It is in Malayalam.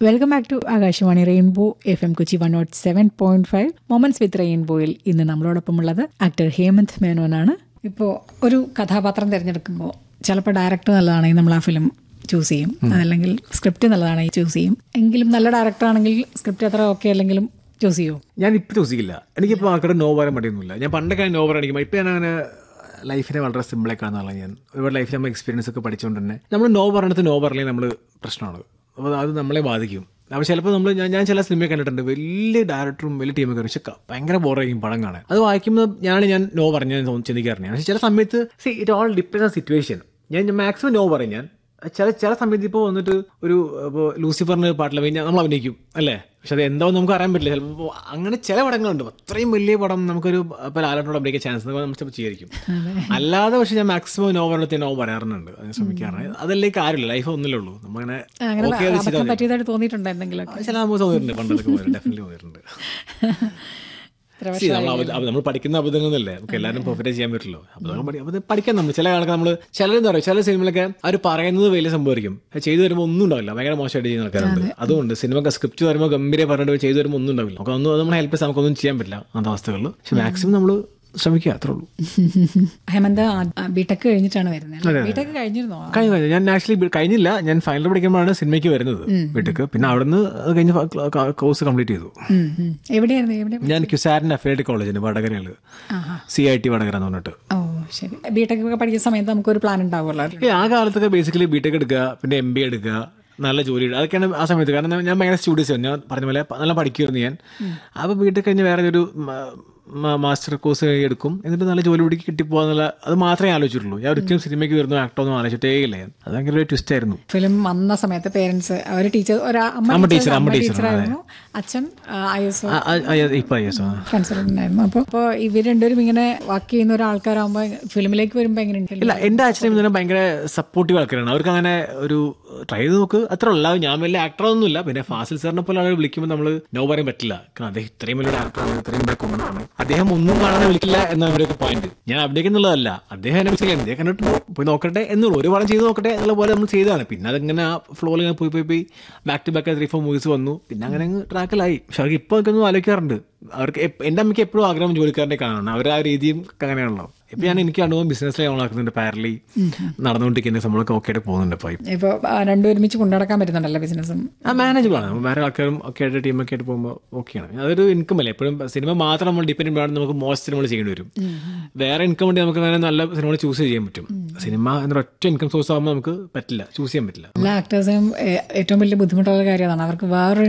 Welcome back to Akashvani rainbow F M Kochi one nought seven point five moments with റെയിൻബോയിൽ ഇന്ന് നമ്മളോടൊപ്പമുള്ളത് ആക്ടർ ഹേമന്ത് മേനോനാണ് ഇപ്പോൾ ഒരു കഥാപാത്രം തിരഞ്ഞെടുക്കുമ്പോൾ ചിലപ്പോൾ ഡയറക്ടർ നല്ലതാണെങ്കിൽ നമ്മൾ ആ ഫിലിം ചൂസ് ചെയ്യും അതല്ലെങ്കിൽ സ്ക്രിപ്റ്റ് നല്ലതാണെങ്കിൽ ചൂസ് ചെയ്യും എങ്കിലും നല്ല ഡയറക്ടർ ആണെങ്കിൽ സ്ക്രിപ്റ്റ് അത്ര ഓക്കെ അല്ലെങ്കിലും ചൂസ് ചെയ്യുമോ ഞാൻ ഇപ്പം ചോദിക്കില്ല എനിക്കിപ്പോൾ ആൾക്കാരുടെ നോ പറയാൻ മടിയൊന്നുമില്ല ഞാൻ പണ്ടൊക്കെ നോ പറയാൻ ഇപ്പം ഞാൻ അങ്ങനെ ലൈഫിനെ വളരെ സിമ്പിളായി കാണുന്നതാണ് ഞാൻ ഒരുപാട് ലൈഫിൽ നമ്മൾ എക്സ്പീരിയൻസ് ഒക്കെ പഠിച്ചുകൊണ്ട് തന്നെ നമ്മൾ നോ പറഞ്ഞിട്ട് നോ പറഞ്ഞാൽ നമ്മൾ പ്രശ്നമാണ് അപ്പോൾ അത് നമ്മളെ ബാധിക്കും അപ്പോൾ ചിലപ്പോൾ നമ്മൾ ഞാൻ ഞാൻ ചില സിനിമ കണ്ടിട്ടുണ്ട് വലിയ ഡയറക്ടറും വലിയ ടീമൊക്കെ പക്ഷെ ക- ഭയങ്കര ബോറായിരിക്കും പടം കാണാൻ അത് വായിക്കുമ്പോൾ ഞാൻ ഞാൻ നോ പറഞ്ഞ ചിന്തിക്കാറുണ്ട് പക്ഷേ ചില സമയത്ത് see it all depends on situation ഞാൻ മാക്സിമം നോ പറയും ഞാൻ ചില ചില സമയത്ത് ഇപ്പോൾ വന്നിട്ട് ഒരു ഇപ്പോൾ ലൂസിഫറിന് പാട്ടിൽ കഴിഞ്ഞാൽ നമ്മൾ അഭിനയിക്കും അല്ലേ പക്ഷെ അത് എന്താവും നമുക്ക് അറിയാൻ പറ്റില്ല ചിലപ്പോൾ അങ്ങനെ ചില പടങ്ങളുണ്ട് അത്രയും വലിയ പടം നമുക്കൊരു ഇപ്പോൾ ലാലോട്ടോട് അഭിനയിക്കാൻ ചാൻസ് നമ്മൾ ചിലപ്പോൾ ചെയ്യായിരിക്കും അല്ലാതെ പക്ഷെ ഞാൻ മാക്സിമം നോ പറഞ്ഞിട്ട് നോ പറയാറുണ്ട് അതിന് ശ്രമിക്കാറുണ്ട് അതല്ലേ കാര്യമില്ല ലൈഫ് ഒന്നിലേ ഉള്ളൂ നമ്മങ്ങനെ അങ്ങനെ ഓക്കെ അബദ്ധം പറ്റിയതായിട്ട് തോന്നിയിട്ടുണ്ടോ എന്തെങ്കിലുമൊക്കെ ചില നമുക്ക് തോന്നിയിട്ടുണ്ട് പണ്ടൊക്കെ പോയിട്ടുണ്ട് ഡെഫിനറ്റ്ലി പോയിട്ടുണ്ട് ഇത്ര See, നമ്മൾ അബദ്ധ- അബദ്ധ- നമ്മൾ പഠിക്കുന്ന അബദ്ധങ്ങളല്ലേ നമുക്ക് എല്ലാവരും പെർഫെക്റ്റ് ചെയ്യാൻ പറ്റില്ലോ അബദ്ധങ്ങൾ പഠി- അബദ്ധം പഠിക്കാൻ നമ്മൾ ചില ആൾക്കാർ നമ്മൾ ചിലരെന്താ പറയുക ചില സിനിമയിലൊക്കെ അവർ പറയുന്നത് വലിയ സംഭവിക്കും അത് ചെയ്തു വരുമ്പോൾ ഒന്നും ഉണ്ടാവില്ല ഭയങ്കര മോശമായിട്ട് ചെയ്യുന്ന ആൾക്കാരുണ്ട് അതുകൊണ്ട് സിനിമ സ്ക്രിപ്റ്റ് വരുമ്പോൾ ഗംഭീര പറഞ്ഞിട്ട് ചെയ്തു വരുമ്പോൾ ഒന്നും ഉണ്ടാവില്ല നമുക്ക് ഒന്നും നമ്മൾ ഹെൽപ്പ് നമുക്കൊന്നും ചെയ്യാൻ പറ്റില്ല അങ്ങനത്തെ അവസ്ഥകളിൽ പക്ഷെ മാക്സിമം നമ്മൾ ശ്രമിക്കുക അത്രേ ഉള്ളൂ ഹേമന്ത് ബിടെക് കഴിഞ്ഞിട്ടാണ് വരുന്നത് ബിടെക് കഴിഞ്ഞിരുന്നോ കഴിഞ്ഞു കഴിഞ്ഞു ഞാൻ ആക്ച്വലി കഴിഞ്ഞില്ല ഞാൻ ഫൈനൽ പഠിക്കുമ്പോഴാണ് സിനിമയ്ക്ക് വരുന്നത് വീട്ടിലേക്ക് പിന്നെ അവിടുന്ന് അത് കഴിഞ്ഞ് കോഴ്സ് കംപ്ലീറ്റ് ചെയ്തു ഉം, ഉം. എവിടെയായിരുന്നു എവിടെ ഞാൻ ക്യുസാരിൻ അഫിലേറ്റ് കോളേജിന് വടകരയിൽ സി ഐ ടി വടകര എന്ന് പറഞ്ഞിട്ട് ഓ ശരി ബിടെക് ഒക്കെ പഠിക്കുന്ന സമയത്ത് നമുക്കൊരു പ്ലാൻ ഉണ്ടാവുമല്ലോ ഈ ആ കാലത്തൊക്കെ ബേസിക്കലി ബിടെക് എടുക്കുക പിന്നെ എം ബി എടുക്കുക നല്ല ജോലി എടുക്കുക അതൊക്കെയാണ് ആ സമയത്ത് കാരണം ഞാൻ ഭയങ്കര സ്റ്റുഡീസ് ഞാൻ പറഞ്ഞ പോലെ നല്ല പഠിക്കുമായിരുന്നു ഞാൻ അപ്പോൾ ബിടെക് കഴിഞ്ഞ് വേറെ ഒരു മാസ്റ്റർ കോഴ്സ് എടുക്കും എന്നിട്ട് നല്ല ജോലി പിടിക്ക് കിട്ടിപ്പോകാന്നുള്ള അത് മാത്രമേ ആലോചിച്ചിട്ടുള്ളൂ ഞാൻ ഒരിക്കലും സിനിമയ്ക്ക് വരുന്നു ആക്ടർ ഒന്നും ആലോചിച്ചിട്ടേ ഇല്ല ഞാൻ അത് ഭയങ്കര ഒരു ട്വിസ്റ്റ് ആയിരുന്നു ഫിലിം വന്ന സമയത്ത് പേരൻസ് അവർ ടീച്ചർ ഒരു അമ്മ അമ്മ ടീച്ചർ ടീച്ചർ, അമ്മ അമ്മ ടീച്ചർ, ടീച്ചറായിരുന്നു അച്ഛൻ ഐ എസ് ആ, ആ, ആ, ഇപ്പൊ യെസ് കൺസൾട്ടന്റ് ആയിരുന്നു അപ്പോൾ അപ്പോൾ ഇവർ രണ്ടുപേരും ഇങ്ങനെ വർക്ക് ചെയ്യുന്ന ഒരാൾക്കാരാകുമ്പോൾ ഫിലിമിലേക്ക് വരുമ്പോൾ എങ്ങനെയുണ്ട് ഇല്ല എന്റെ അച്ഛനും ഇതിനെ ഭയങ്കര സപ്പോർട്ടീവ് ആൾക്കാരാണ് അവർക്ക് അങ്ങനെ ഒരു ട്രൈ ചെയ്ത് നോക്ക് അത്ര ഉള്ള ഞാൻ വലിയ ആക്ടറൊന്നുമില്ല പിന്നെ ഫാസിൽ സാറിനെ പോലെ ആളുകൾ വിളിക്കുമ്പോൾ നമ്മൾ നോ പറയാൻ പറ്റില്ല കാരണം അദ്ദേഹം ഇത്രയും വലിയൊരു ആക്ടറാണ് ഇത്രയും വലിയ കോമഡാണ് അദ്ദേഹം ഒന്നും കാണാൻ വിളിക്കില്ല എന്നാണ് അവരൊക്കെ പോയിന്റ് ഞാൻ അഭിനയിക്കുന്നുള്ളതല്ല അദ്ദേഹം എന്നെ വിളിച്ചില്ല അദ്ദേഹം കണ്ടിട്ട് പോയി നോക്കട്ടെ എന്നുള്ളൂ ഒരു പടം ചെയ്ത് നോക്കട്ടെ എന്നുള്ള പോലെ നമ്മൾ ചെയ്തതാണ് പിന്നെ അതിങ്ങനെ ആ ഫ്ലോയിൽ ഇങ്ങനെ പോയി പോയി പോയി back to back three four movies വന്നു പിന്നെ അങ്ങനെ അങ്ങ് ട്രാക്കിലായി പക്ഷെ അവർക്ക് ഇപ്പോൾ ഒക്കെ ഒന്നും ആലോചിക്കാറുണ്ട് അവർക്ക് എപ്പ- എൻ്റെ അമ്മയ്ക്ക് എപ്പോഴും ആഗ്രഹം ജോലിക്കാരനെ കാണണം അവർ ആ രീതിയും അങ്ങനെയാണല്ലോ ഇപ്പൊ ഞാൻ എനിക്ക് അനുഭവം ബിസിനസ്സിൽ ഓണാക്കുന്നുണ്ട് പാരലി നടന്നുകൊണ്ടിരിക്കുന്ന നമ്മളൊക്കെ ഓക്കെ ആയിട്ട് പോകുന്നുണ്ട് ഇപ്പോൾ ഇപ്പോൾ രണ്ടും ഒരുമിച്ച് കൊണ്ടുനടക്കാൻ പറ്റുന്നുണ്ടല്ലോ ബിസിനസ്സും ആ മാനേജബിൾ ആണ് നമ്മൾ വേറെ ആൾക്കാരും ഒക്കെ ആയിട്ട് ടീമൊക്കെ ആയിട്ട് പോകുമ്പോൾ ഓക്കെയാണ് അതൊരു ഇൻകം അല്ലേ എപ്പോഴും സിനിമ മാത്രം നമ്മൾ ഡിപ്പെൻഡ് ചെയ്യുമ്പോഴാണ് നമുക്ക് മോശം സിനിമകൾ ചെയ്യേണ്ടി വരും വേറെ ഇൻകം വേണ്ടി നമുക്ക് അങ്ങനെ നല്ല സിനിമകൾ ചൂസ് ചെയ്യാൻ പറ്റും സിനിമ എന്നൊരു ഒറ്റ ഇൻകം സോഴ്സ് ആകുമ്പോൾ നമുക്ക് പറ്റില്ല ചൂസ് ചെയ്യാൻ പറ്റില്ല എല്ലാ ആക്ടേഴ്സിനും ഏറ്റവും വലിയ ബുദ്ധിമുട്ടുള്ള കാര്യം അതാണ് അവർക്ക് വേറൊരു